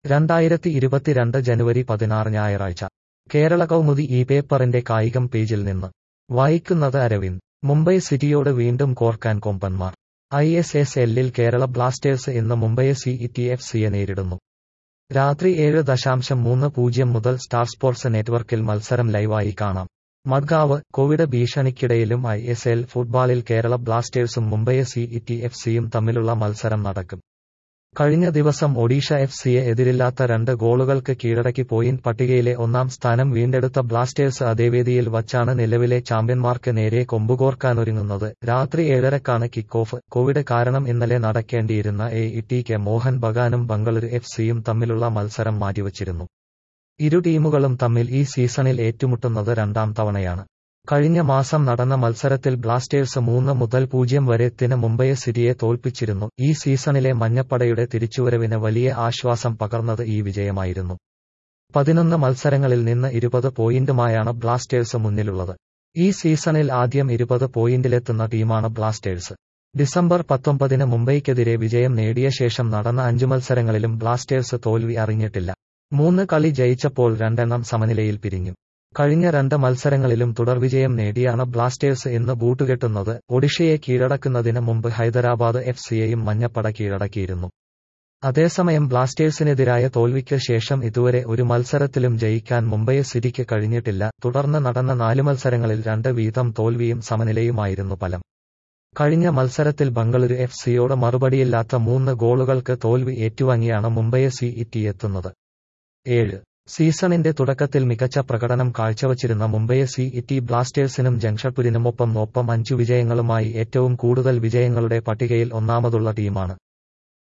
രണ്ടായിരത്തി ഇരുപത്തിരണ്ട് ജനുവരി പതിനാറ് ഞായറാഴ്ച കേരള കൗമുദി ഈ പേപ്പറിന്റെ കായികം പേജിൽ നിന്ന് വായിക്കുന്നത് അരവിന്ദ് മുംബൈ സിറ്റിയോട് വീണ്ടും കോർക്കാൻ കൊമ്പന്മാർ ഐ എസ് എസ് എല്ലിൽ കേരള ബ്ലാസ്റ്റേഴ്സ് ഇന്ന് മുംബൈ സി ടി എഫ് സിയെ നേരിടുന്നു രാത്രി ഏഴ് ദശാംശം മൂന്ന് പൂജ്യം മുതൽ സ്റ്റാർ സ്പോർട്സ് നെറ്റ്വർക്കിൽ മത്സരം ലൈവായി കാണാം മഡ്ഗാവ് കോവിഡ് ഭീഷണിക്കിടയിലും ഐ എസ് എൽ ഫുട്ബോളിൽ കേരള ബ്ലാസ്റ്റേഴ്സും മുംബൈ സി ടി എഫ് സിയും തമ്മിലുള്ള മത്സരം നടക്കും കഴിഞ്ഞ ദിവസം ഒഡീഷ എഫ് സിയെ എതിരില്ലാത്ത രണ്ട് ഗോളുകൾക്ക് കീഴടക്കി പോയിന്റ് പട്ടികയിലെ ഒന്നാം സ്ഥാനം വീണ്ടെടുത്ത ബ്ലാസ്റ്റേഴ്സ് അതേ വേദിയിൽ വച്ചാണ് നിലവിലെ ചാമ്പ്യന്മാർക്ക് നേരെ കൊമ്പുകോർക്കാനൊരുങ്ങുന്നത് രാത്രി ഏഴരക്കാണ് കിക്ക് ഓഫ് കോവിഡ് കാരണം ഇന്നലെ നടക്കേണ്ടിയിരുന്ന എ ടി കെ മോഹൻ ബഗാനും ബംഗളൂരു എഫ് സിയും തമ്മിലുള്ള മത്സരം മാറ്റിവച്ചിരുന്നു ഇരു ടീമുകളും തമ്മിൽ ഈ സീസണിൽ ഏറ്റുമുട്ടുന്നത് രണ്ടാം തവണയാണ് കഴിഞ്ഞ മാസം നടന്ന മത്സരത്തിൽ ബ്ലാസ്റ്റേഴ്സ് മൂന്ന് മുതൽ പൂജ്യം വരെ ത്തിന് മുംബൈ സിറ്റിയെ തോൽപ്പിച്ചിരുന്നു ഈ സീസണിലെ മഞ്ഞപ്പടയുടെ തിരിച്ചുവരവിന് വലിയ ആശ്വാസം പകർന്നത് ഈ വിജയമായിരുന്നു പതിനൊന്ന് മത്സരങ്ങളിൽ നിന്ന് ഇരുപത് പോയിന്റുമായാണ് ബ്ലാസ്റ്റേഴ്സ് മുന്നിലുള്ളത് ഈ സീസണിൽ ആദ്യം ഇരുപത് പോയിന്റിലെത്തുന്ന ടീമാണ് ബ്ലാസ്റ്റേഴ്സ് ഡിസംബർ പത്തൊമ്പതിന് മുംബൈക്കെതിരെ വിജയം നേടിയ ശേഷം നടന്ന അഞ്ചു മത്സരങ്ങളിലും ബ്ലാസ്റ്റേഴ്സ് തോൽവി അറിഞ്ഞിട്ടില്ല മൂന്ന് കളി ജയിച്ചപ്പോൾ രണ്ടെണ്ണം സമനിലയിൽ പിരിഞ്ഞു കഴിഞ്ഞ രണ്ട് മത്സരങ്ങളിലും തുടർവിജയം നേടിയാണ് ബ്ലാസ്റ്റേഴ്സ് ഇന്ന് ബൂട്ടുകെട്ടുന്നത് ഒഡീഷയെ കീഴടക്കുന്നതിന് മുമ്പ് ഹൈദരാബാദ് എഫ് സിയെയും മഞ്ഞപ്പട കീഴടക്കിയിരുന്നു അതേസമയം ബ്ലാസ്റ്റേഴ്സിനെതിരായ തോൽവിക്ക് ശേഷം ഇതുവരെ ഒരു മത്സരത്തിലും ജയിക്കാൻ മുംബൈ സിറ്റിക്ക് കഴിഞ്ഞിട്ടില്ല തുടർന്ന് നടന്ന നാല് മത്സരങ്ങളിൽ രണ്ട് വീതം തോൽവിയും സമനിലയുമായിരുന്നു ഫലം കഴിഞ്ഞ മത്സരത്തിൽ ബംഗളൂരു എഫ് സിയോട് മറുപടിയില്ലാത്ത മൂന്ന് ഗോളുകൾക്ക് തോൽവി ഏറ്റുവാങ്ങിയാണ് മുംബൈ സി ഇറ്റി എത്തുന്നത് ഏഴ് സീസണിന്റെ തുടക്കത്തിൽ മികച്ച പ്രകടനം കാഴ്ചവച്ചിരുന്ന മുംബൈ സി ഇറ്റി ബ്ലാസ്റ്റേഴ്സിനും ജംഷഡ്പുരിനുമൊപ്പം ഒപ്പം അഞ്ചു വിജയങ്ങളുമായി ഏറ്റവും കൂടുതൽ വിജയങ്ങളുടെ പട്ടികയിൽ ഒന്നാമതുള്ള ടീമാണ്